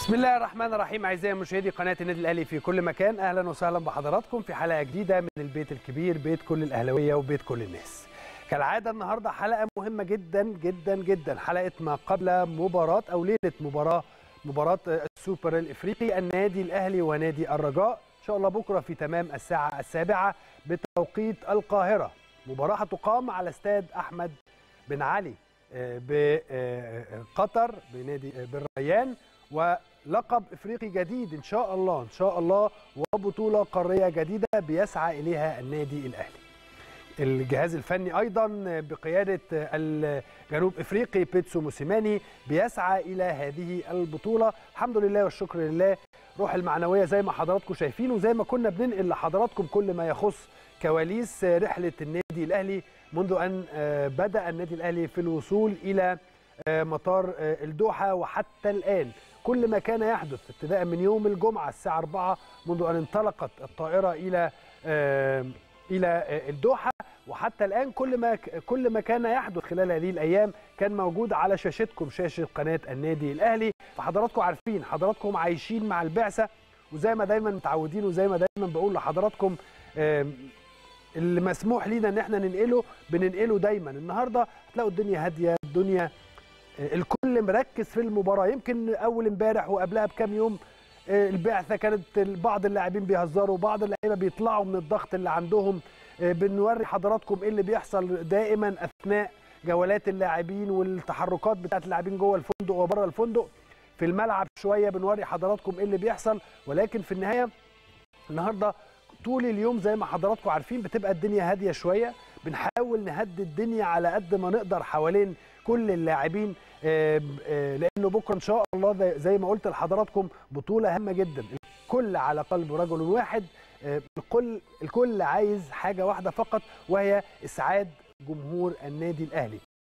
بسم الله الرحمن الرحيم اعزائي مشاهدي قناه النادي الاهلي في كل مكان اهلا وسهلا بحضراتكم في حلقه جديده من البيت الكبير بيت كل الاهلاويه وبيت كل الناس كالعاده النهارده حلقه مهمه جدا جدا جدا حلقه ما قبل مباراه او ليله مباراه مباراه السوبر الافريقي النادي الاهلي ونادي الرجاء ان شاء الله بكره في تمام الساعه السابعه بتوقيت القاهره مباراه هتقام على استاد احمد بن علي بقطر بنادي بالريان ولقب افريقي جديد ان شاء الله ان شاء الله وبطوله قاريه جديده بيسعى اليها النادي الاهلي. الجهاز الفني ايضا بقياده الجنوب افريقي بيتسو موسيماني بيسعى الى هذه البطوله الحمد لله والشكر لله روح المعنويه زي ما حضراتكم شايفين وزي ما كنا بننقل لحضراتكم كل ما يخص كواليس رحله النادي الاهلي منذ ان بدا النادي الاهلي في الوصول الى مطار الدوحه وحتى الان كل ما كان يحدث ابتداء من يوم الجمعه الساعه 4 منذ ان انطلقت الطائره الى الى الدوحه وحتى الان كل ما كل ما كان يحدث خلال هذه الايام كان موجود على شاشتكم شاشه قناه النادي الاهلي فحضراتكم عارفين حضراتكم عايشين مع البعثه وزي ما دايما متعودين وزي ما دايما بقول لحضراتكم اللي مسموح لينا ان احنا ننقله بننقله دايما النهارده هتلاقوا الدنيا هاديه الدنيا الكل مركز في المباراه يمكن اول امبارح وقبلها بكام يوم البعثه كانت بعض اللاعبين بيهزروا بعض اللعيبه بيطلعوا من الضغط اللي عندهم بنوري حضراتكم ايه اللي بيحصل دائما اثناء جولات اللاعبين والتحركات بتاعت اللاعبين جوه الفندق وبره الفندق في الملعب شويه بنوري حضراتكم ايه اللي بيحصل ولكن في النهايه النهارده طول اليوم زي ما حضراتكم عارفين بتبقى الدنيا هاديه شويه بنحاول نهدي الدنيا على قد ما نقدر حوالين كل اللاعبين لانه بكره ان شاء الله زي ما قلت لحضراتكم بطوله هامه جدا الكل على قلب رجل واحد الكل الكل عايز حاجه واحده فقط وهي اسعاد جمهور النادي الاهلي